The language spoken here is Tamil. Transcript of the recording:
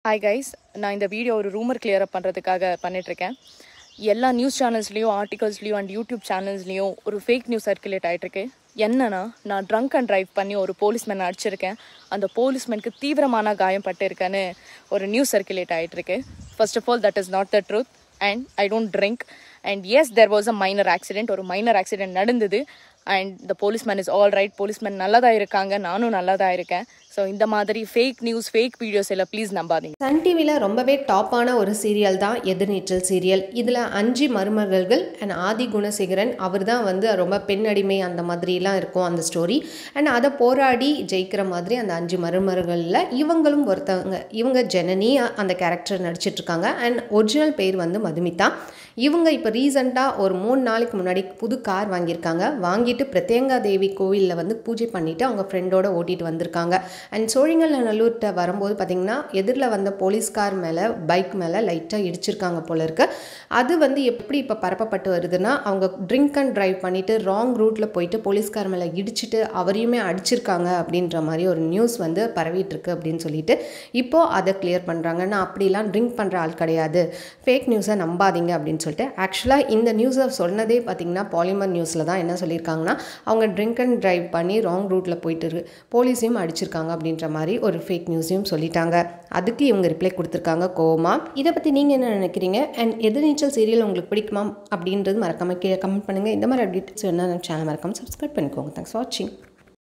ஹாய் கைஸ் நான் இந்த வீடியோ ஒரு ரூமர் கிளியர் அப் பண்ணுறதுக்காக பண்ணிகிட்ருக்கேன் எல்லா நியூஸ் சேனல்ஸ்லேயும் ஆர்டிகல்ஸ்லேயும் அண்ட் யூடியூப் சேனல்ஸ்லேயும் ஒரு ஃபேக் நியூஸ் சர்க்குலேட் ஆகிட்டுருக்கு என்னன்னா நான் ட்ரங்க் அண்ட் ட்ரைவ் பண்ணி ஒரு போலீஸ்மேன் அடிச்சிருக்கேன் அந்த போலீஸ்மேனுக்கு தீவிரமான காயம் பட்டிருக்கேன்னு ஒரு நியூஸ் சர்க்குலேட் ஆகிட்டுருக்கு first of all that is not the truth and I don't drink and yes there was a minor accident ஒரு மைனர் ஆக்சிடென்ட் நடந்தது and the policeman is all right policeman நல்லா தான் இருக்காங்க நானும் நல்லா தான் இருக்கேன் ஸோ இந்த மாதிரி ஃபேக் நியூஸ் ஃபேக் வீடியோஸ் எல்லாம் ப்ளீஸ் நம்பாதீங்க சன் டிவியில் ரொம்பவே டாப்பான ஒரு சீரியல் தான் எதிர்நீச்சல் சீரியல் இதில் அஞ்சு மருமகள்கள் அண்ட் ஆதி குணசேகரன் அவர் தான் வந்து ரொம்ப பெண் அடிமை அந்த மாதிரிலாம் இருக்கும் அந்த ஸ்டோரி அண்ட் அதை போராடி ஜெயிக்கிற மாதிரி அந்த அஞ்சு மருமகளில் இவங்களும் ஒருத்தவங்க இவங்க ஜனனி அந்த கேரக்டர் நடிச்சிட்ருக்காங்க அண்ட் ஒரிஜினல் பேர் வந்து மதுமிதா இவங்க இப்போ ரீசண்டாக ஒரு மூணு நாளைக்கு முன்னாடி புது கார் வாங்கியிருக்காங்க வாங்கிட்டு பிரத்யங்கா தேவி கோவிலில் வந்து பூஜை பண்ணிவிட்டு அவங்க ஃப்ரெண்டோட ஓட்டிகிட்டு வந்திருக்காங்க அண்ட் சோழிங்கல் நல்லூர்கிட்ட வரும்போது பார்த்திங்கன்னா எதிரில் வந்த போலீஸ்கார் மேலே பைக் மேலே லைட்டாக இடிச்சிருக்காங்க போல இருக்கு அது வந்து எப்படி இப்போ பரப்பப்பட்டு வருதுன்னா அவங்க ட்ரிங்க் அண்ட் ட்ரைவ் பண்ணிவிட்டு ராங் ரூட்டில் போயிட்டு போலீஸ்கார் மேலே இடிச்சிட்டு அவரையுமே அடிச்சிருக்காங்க அப்படின்ற மாதிரி ஒரு நியூஸ் வந்து பரவிட்டு இருக்கு அப்படின்னு சொல்லிட்டு இப்போது அதை கிளியர் பண்ணுறாங்க நான் அப்படிலாம் ட்ரிங்க் பண்ணுற ஆள் கிடையாது ஃபேக் நியூஸை நம்பாதீங்க அப்படின்னு சொல்லிட்டு ஆக்சுவலாக இந்த நியூஸை சொன்னதே பார்த்திங்கன்னா பாலிமர் நியூஸில் தான் என்ன சொல்லியிருக்காங்கன்னா அவங்க ட்ரிங்க் அண்ட் ட்ரைவ் பண்ணி ராங் ரூட்டில் போயிட்டு இருக்கு போலீஸையும் அடிச்சிருக்காங்க அப்படின்ற மாதிரி ஒரு ஃபேக் நியூஸையும் சொல்லிட்டாங்க அதுக்கு இவங்க ரிப்ளை கொடுத்துருக்காங்க கோவமா இதை பற்றி நீங்கள் என்ன நினைக்கிறீங்க அண்ட் எதிர்நீச்சல் சீரியல் உங்களுக்கு பிடிக்குமா அப்படின்றது மறக்காம கீழே கமெண்ட் பண்ணுங்கள் இந்த மாதிரி அப்டேட்ஸ் வேணால் சேனல் மறக்காம சப்ஸ்கிரைப் பண்ணிக்கோங்க தேங்க்ஸ் வாட்சிங்